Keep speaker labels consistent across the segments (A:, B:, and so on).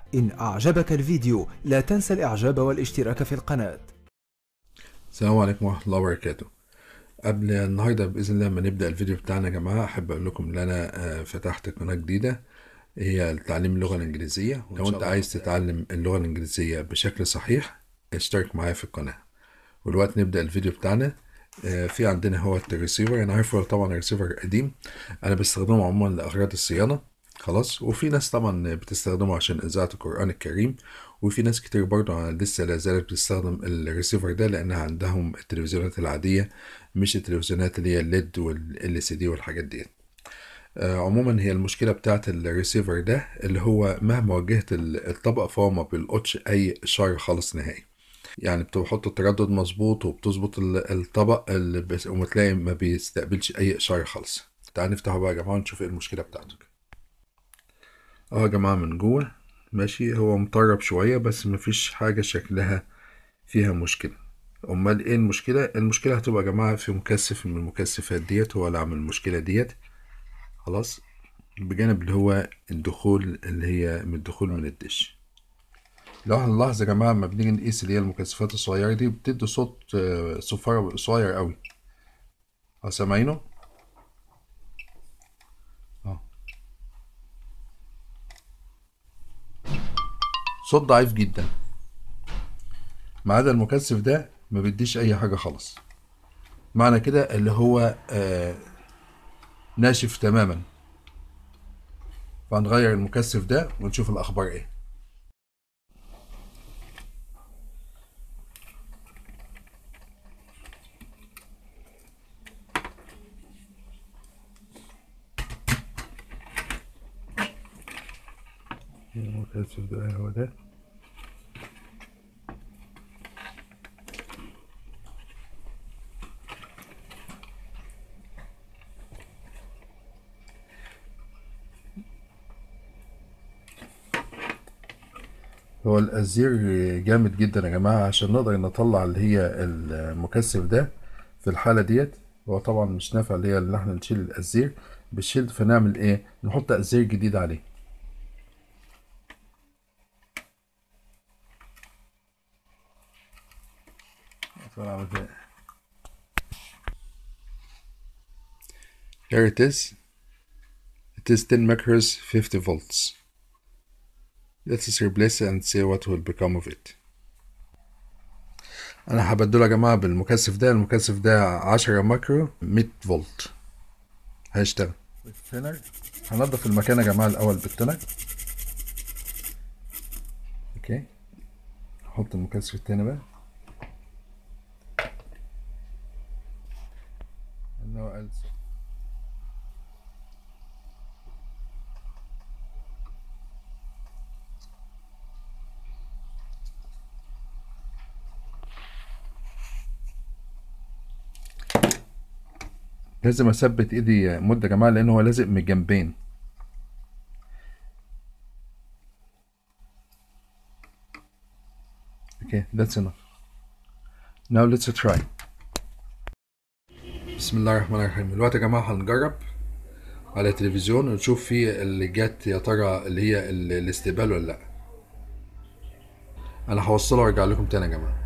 A: إن أعجبك الفيديو لا تنسى الإعجاب والاشتراك في القناة
B: السلام عليكم ورحمة الله وبركاته قبل النهاردة بإذن الله ما نبدأ الفيديو بتاعنا يا جماعة أحب أقول لكم إن أنا آه، فتحت قناة جديدة هي لتعليم اللغة الإنجليزية لو أنت عايز تتعلم اللغة الإنجليزية بشكل صحيح اشترك معايا في القناة والوقت نبدأ الفيديو بتاعنا آه، في عندنا هو الريسيفر أنا عارف هو طبعا الريسيفر قديم أنا بستخدمه عموما لأغراض الصيانة خلاص وفي ناس طبعا بتستخدمه عشان إذاعة القرآن الكريم وفي ناس كتير برضه لسه لا زالت بتستخدم الريسيفر ده لأنها عندهم التلفزيونات العادية مش التلفزيونات اللي هي الليد والال سي دي والحاجات دي آه، عموما هي المشكلة بتاعت الريسيفر ده اللي هو مهما وجهت ال- الطبقة فهو ما بيلقطش أي إشارة خالص نهائي يعني بتحط التردد مظبوط وبتظبط ال- الطبق اللي بس وتلاقي ما بيستقبلش أي إشارة خالص تعال نفتحه بقى يا جماعة ونشوف ايه المشكلة بتاعته اه يا جماعة من جوه ماشي هو مطرب شوية بس مفيش حاجة شكلها فيها مشكلة أمال ايه المشكلة؟ المشكلة هتبقى يا جماعة في مكثف من المكثفات ديت هو اللي عامل المشكلة ديت خلاص بجانب اللي هو الدخول اللي هي من الدخول من الدش لو احنا نلاحظ يا جماعة لما بنيجي نقيس اللي هي المكثفات الصغيرة دي بتدي صوت آه، صفارة صغير قوي اه سامعينه؟ اه صوت ضعيف جدا ما عدا المكثف ده ما بيديش اي حاجة خالص معنى كده اللي هو آه ناشف تماما فهنغير المكثف ده ونشوف الاخبار ايه المكثف ده هو ده هو الأزير جامد جدا يا جماعة عشان نقدر نطلع اللي هي المكثف ده في الحالة ديت هو طبعا مش نافع اللي هي اللي احنا نشيل الأزير بنشيل فنعمل ايه نحط أزير جديد عليه فنعمل كده. Here it is. It is 10 macros 50 volts. Let's replace it and see what will become of it. انا هبدله يا جماعه بالمكثف ده المكثف ده 10 ماكرو 100 فولت هيشتغل التنر هنضف المكان يا جماعه الاول بالتنر اوكي نحط المكثف التاني بقى انه قال لازم اثبت ايدي مده يا جماعه لان هو لازق من الجنبين Okay, that's enough. Now let's try. بسم الله الرحمن الرحيم دلوقتي يا جماعة هنجرب على التلفزيون ونشوف فيه اللي جت يا ترى اللي هي ال- الاستقبال ولا لا انا هوصله وارجع لكم تاني يا جماعة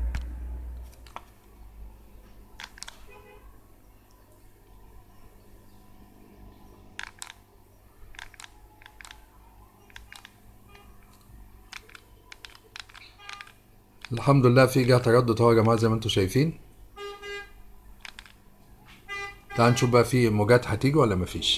B: الحمد لله في جه تردد اهو يا جماعة زي ما انتم شايفين تعال نشوف بقى في موجات هتيجي ولا مفيش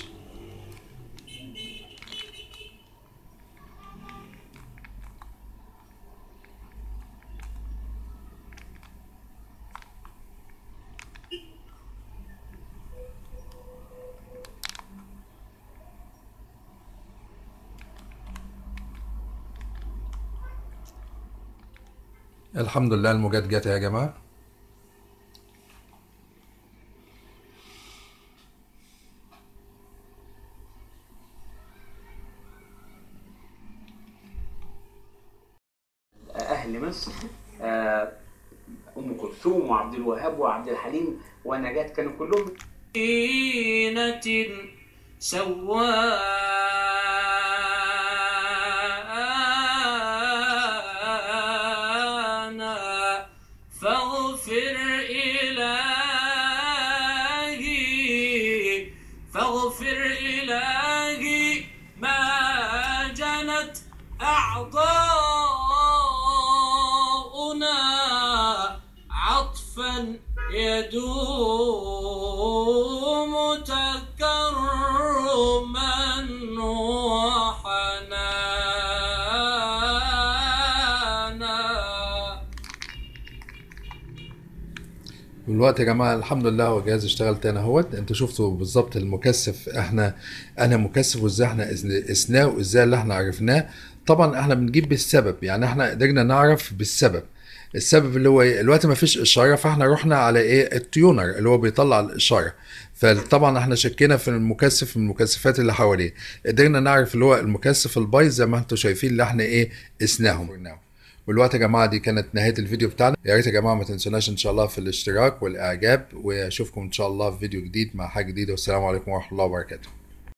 B: الحمد لله الموجات جت يا جماعة
C: اهل مصر آه، ام كلثوم وعبد الوهاب وعبد الحليم ونجاة كانوا كلهم
D: مدينة سواء أعضاؤنا عطفا يدوم تكرما وحنانا
B: والوقت يا جماعه الحمد لله هو الجهاز اشتغل تاني اهوت انتوا شفتوا بالظبط المكثف احنا انا مكثف وازاي احنا قسن- قسناه وازاي اللي احنا عرفناه طبعا احنا بنجيب بالسبب يعني احنا قدرنا نعرف بالسبب السبب اللي هو ايه الوقت ما فيش اشاره فاحنا رحنا على ايه التيونر اللي هو بيطلع الاشاره فطبعا احنا شكينا في المكثف من المكثفات اللي حواليه قدرنا نعرف اللي هو المكثف البايظ زي ما انتم شايفين اللي احنا ايه قسناهم والوقت يا جماعه دي كانت نهايه الفيديو بتاعنا يا ريت يا جماعه ما تنسوناش ان شاء الله في الاشتراك والاعجاب واشوفكم ان شاء الله في فيديو جديد مع حاجه جديده والسلام عليكم ورحمه الله وبركاته